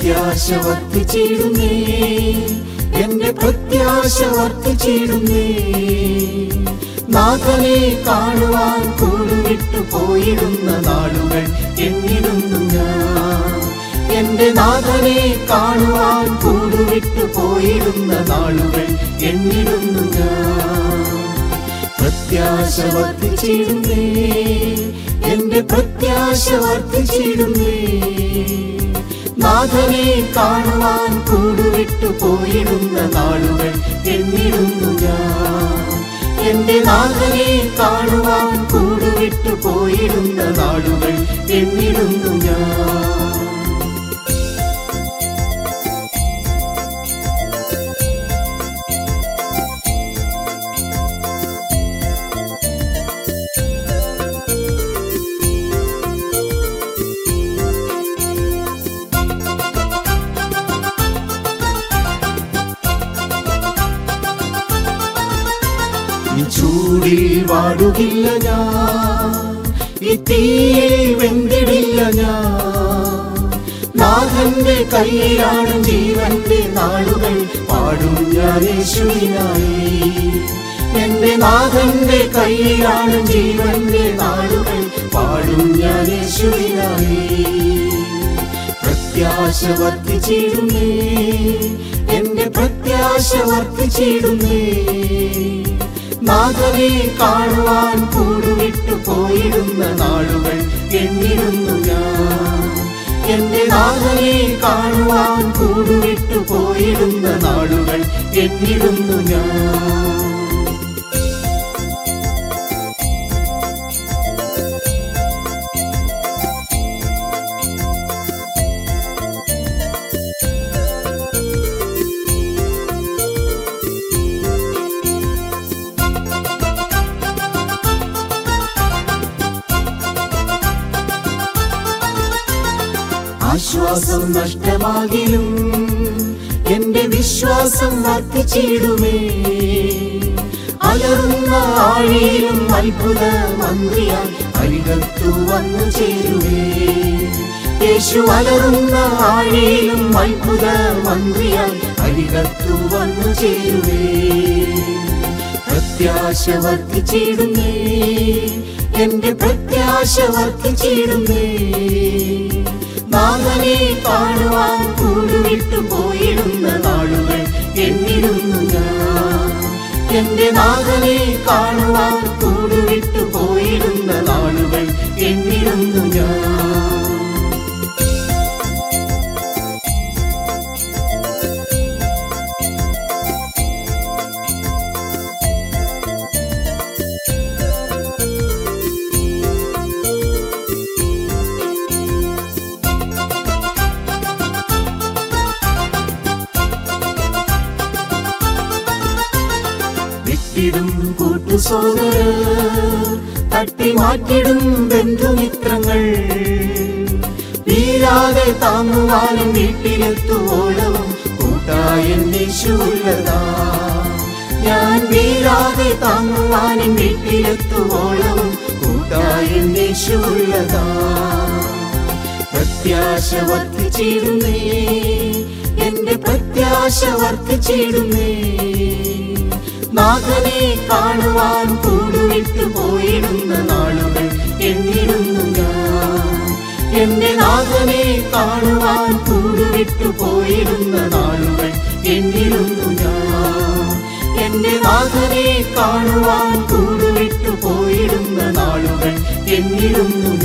പ്രത്യാശ വർദ്ധിച്ചിടുന്നേ എന്റെ പ്രത്യാശ വർദ്ധിച്ചിടുന്നേ നാഥനെ കാണുവാൻ കൂടുവിട്ടു പോയിടുന്ന നാളുകൾ എന്നിടുന്നു ഞാൻ എന്റെ നാഥനെ കാണുവാൻ കൂടുവിട്ടു പോയിടുന്ന നാളുകൾ എന്നിടുന്നു ഞാൻ പ്രത്യാശ വർദ്ധിച്ചിടുന്നേ എന്റെ പ്രത്യാശ വർദ്ധിച്ചിടുന്നേ നാഥനെ കാണുവാൻ കൂടുവിട്ടു പോയിടുന്ന നാളുകൾ എന്നിടുന്നു ഞാൻ എന്റെ നാഥനെ കാണുവാൻ കൂടുവിട്ടു പോയിടുന്ന നാളുകൾ എന്നിടുന്നു ഞാൻ ഈ ചൂടിൽ വാടുകില്ല ഞാൻ ഈ തീയിൽ വെന്തിടില്ല ഞാൻ നാഥന്റെ കയ്യിലാണ് ജീവന്റെ നാളുകൾ പാടും ഞാൻ യേശുവിനായി എന്റെ നാഥന്റെ കയ്യിലാണ് ജീവന്റെ നാളുകൾ പാടും ഞാൻ യേശുവിനായി പ്രത്യാശ വർദ്ധിച്ചിടുന്നേ എന്റെ പ്രത്യാശ വർദ്ധിച്ചിടുന്നേ നാഥനെ കാണുവാൻ കൂടുവിട്ടു പോയിടുന്ന നാളുകൾ എന്നിടുന്നു ഞാൻ എന്റെ നാഥനെ കാണുവാൻ കൂടുവിട്ടു പോയിടുന്ന നാളുകൾ എന്നിടുന്നു ഞാൻ ആശ്വാസം നഷ്ടമാകിലും എന്റെ വിശ്വാസം വർദ്ധിച്ചിടുമേ അലറുന്ന ആഴിയിലും അത്ഭുത മന്ത്രിയായി അരികത്തു വന്നു ചേരുവേ യേശു അലറുന്ന ആഴിയിലും അത്ഭുത മന്ത്രിയായി അരികത്തു വന്നു ചേരുവേ പ്രത്യാശ വർദ്ധിച്ചിടുന്നേ എന്റെ പ്രത്യാശ വർദ്ധിച്ചിടുന്നേ നാഥനെ കാണുവാൻ കൂടുവിട്ടു പോയിടുന്ന നാളുകൾ എന്നിടുന്നു ഞാൻ എന്റെ നാഥനെ കാണുവാൻ കൂടുവിട്ടു പോയിടുന്ന നാളുകൾ എന്നിടുന്നു ഞാൻ വിട്ടിടും കൂട്ടുസോദര തട്ടി മാറ്റിടും ബന്ധുമിത്രങ്ങൾ വീഴാതെ താങ്ങുവാനും വീട്ടിലെത്തുവോളവും കൂട്ടായൻ യേശുള്ളതാ ഞാൻ വീഴാതെ താങ്ങുവാനും വീട്ടിലെത്തുവോളവും കൂട്ടായൻ യേശുള്ളതാ പ്രത്യാശ വർദ്ധിച്ചിടുന്നേ എന്റെ പ്രത്യാശ വർദ്ധിച്ചിടുന്നേ നാഥനെ കാണുവാൻ കൂടുവിട്ടു പോയിടുന്ന നാളുകൾ എന്നിടുന്നു ഞാൻ എന്റെ നാഥനെ കാണുവാൻ കൂടുവിട്ടു പോയിടുന്ന നാളുകൾ എന്നിടുന്നു ഞാൻ എന്റെ നാഥനെ കാണുവാൻ കൂടുവിട്ടു പോയിടുന്ന നാളുകൾ എന്നിടുന്നു